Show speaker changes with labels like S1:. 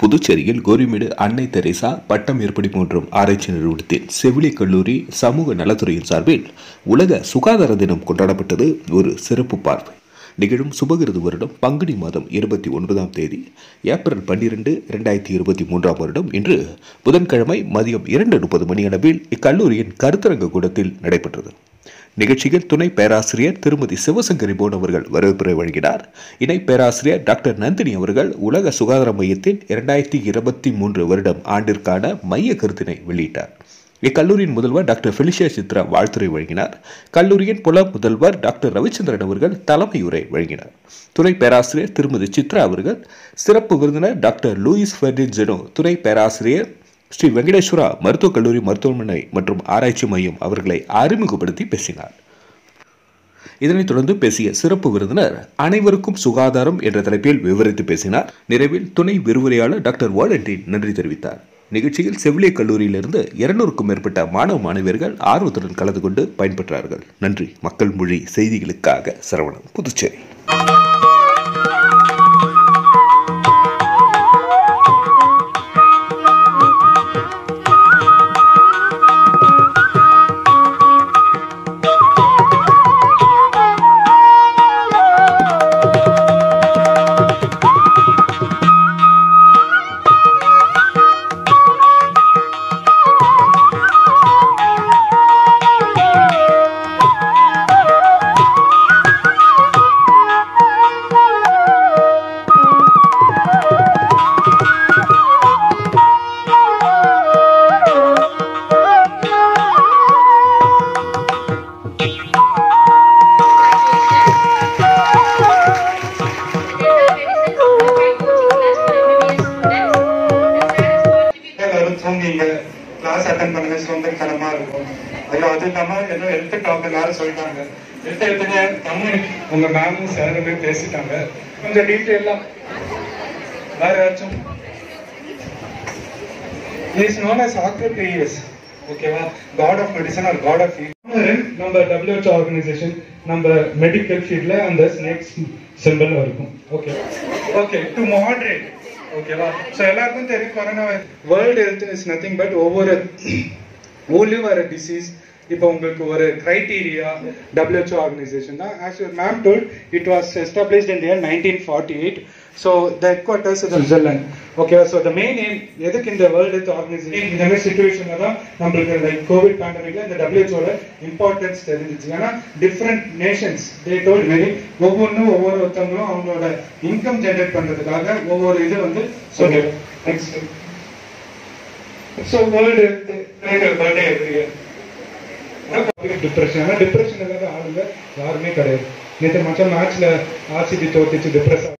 S1: புதுச்சேரியில் கோரிமேடு அன்னை தெரேசா பட்டம் ஏற்படி போன்றும் ஆராய்ச்சி நிறுவனத்தின் செவிலி கல்லூரி சமூக நலத்துறையின் சார்பில் உலக சுகாதார தினம் கொண்டாடப்பட்டது ஒரு சிறப்பு பார்வை நிகழும் சுபகிருது வருடம் பங்குனி மாதம் இருபத்தி ஒன்பதாம் தேதி ஏப்ரல் பன்னிரண்டு இரண்டாயிரத்தி இருபத்தி மூன்றாம் வருடம் இன்று புதன்கிழமை மதியம் இரண்டு முப்பது மணியளவில் இக்கல்லூரியின் கருத்தரங்க கூடத்தில் நடைபெற்றது நிகழ்ச்சியில் துணை பேராசிரியர் திருமதி சிவசங்கரி போன் அவர்கள் வரவேற்புரை வழங்கினார் இணை பேராசிரியர் டாக்டர் நந்தினி அவர்கள் உலக சுகாதார மையத்தின் இரண்டாயிரத்தி இருபத்தி மூன்று வருடம் ஆண்டிற்கான மைய கருத்தினை வெளியிட்டார் இக்கல்லூரியின் முதல்வர் டாக்டர் ஃபெலிஷியா சித்ரா வாழ்த்துரை வழங்கினார் கல்லூரியின் புல முதல்வர் டாக்டர் ரவிச்சந்திரன் அவர்கள் தலைமை உரை வழங்கினார் துணை பேராசிரியர் திருமதி சித்ரா அவர்கள் சிறப்பு விருந்தினர் டாக்டர் லூயிஸ் ஃபெர்டின் ஜெனோ துணை பேராசிரியர் ஸ்ரீ வெங்கடேஸ்வரா மருத்துவக் கல்லூரி மருத்துவமனை மற்றும் ஆராய்ச்சி மையம் அவர்களை அறிமுகப்படுத்தி பேசினார் இதனைத் தொடர்ந்து பேசிய சிறப்பு விருந்தினர் அனைவருக்கும் சுகாதாரம் என்ற தலைப்பில் விவரித்து பேசினார் நிறைவில் துணை விரிவுரையாளர் டாக்டர் வாலண்டின் நன்றி தெரிவித்தார் நிகழ்ச்சியில் செவிலிய கல்லூரியிலிருந்து இருநூறுக்கும் மேற்பட்ட மாணவ மாணவியர்கள் ஆர்வத்துடன் கலந்து கொண்டு பயன்பெற்றார்கள் நன்றி மக்கள் மொழி செய்திகளுக்காக சரவணன் புதுச்சேரி
S2: எல்லாரும் தூங்கிங்க கிளாஸ் அட்டன் பண்ணுங்க சோம்பேறித்தனமா இருக்கும் ஐயோ அது இல்லாம ஏதோ ஹெல்த் டாப் எல்லாரும் சொல்லிட்டாங்க ஹெல்த் எடுத்துங்க தமிழ் உங்க மேமும் சாருமே பேசிட்டாங்க கொஞ்சம் டீட்டெயிலா வேற ஏதாச்சும் இஸ் நோன் அஸ் ஆக்ரோபியஸ் ஓகேவா god of medicine or god of நம்ம WHO ஆர்கனைசேஷன் நம்ம மெடிக்கல் ஃபீல்ட்ல அந்த ஸ்னேக்ஸ் சிம்பிள் இருக்கும் ஓகே ஓகே டு மாடரேட் ஓகேவா ஸோ எல்லாருக்கும் தெரியும் corona world health is nothing but ஒவ்வொரு ஊர்லயும் வர டிசீஸ் இப்போ உங்களுக்கு ஒரு கிரைட்டீரியா WHO ஆர்கனைசேஷன் தான் as your ma'am told it was established in year nineteen forty eight so the headquarters Switzerland ஓகேவா ஸோ த மெயின் எய்ம் எதுக்கு இந்த வேர்ல்டு ஹெல்த் ஆர்கனைசேஷன் இந்த மாதிரி சுச்சுவேஷன்ல தான் நம்மளுக்கு லைக் கோவிட் பேண்டமிக்ல இந்த டபிள்யூஹெச்ஓட இம்பார்ட்டன்ஸ் தெரிஞ்சிச்சு ஏன்னா different nations they told very ஒவ்வொன்றும் ஒவ்வொரு ஒருத்தவங்களும் அவங்களோட இன்கம் ஜென்ரேட் பண்றதுக்காக ஒவ்வொரு இது வந்து சொல்லு next so world birthday every year depression ஆனால் டிப்ரெஷன் இல்லாத ஆளுங்க யாருமே கிடையாது நேற்று மச்சம் மேட்ச்ல ஆர்சிபி தோத்துச்சு டிப்ரெஸ்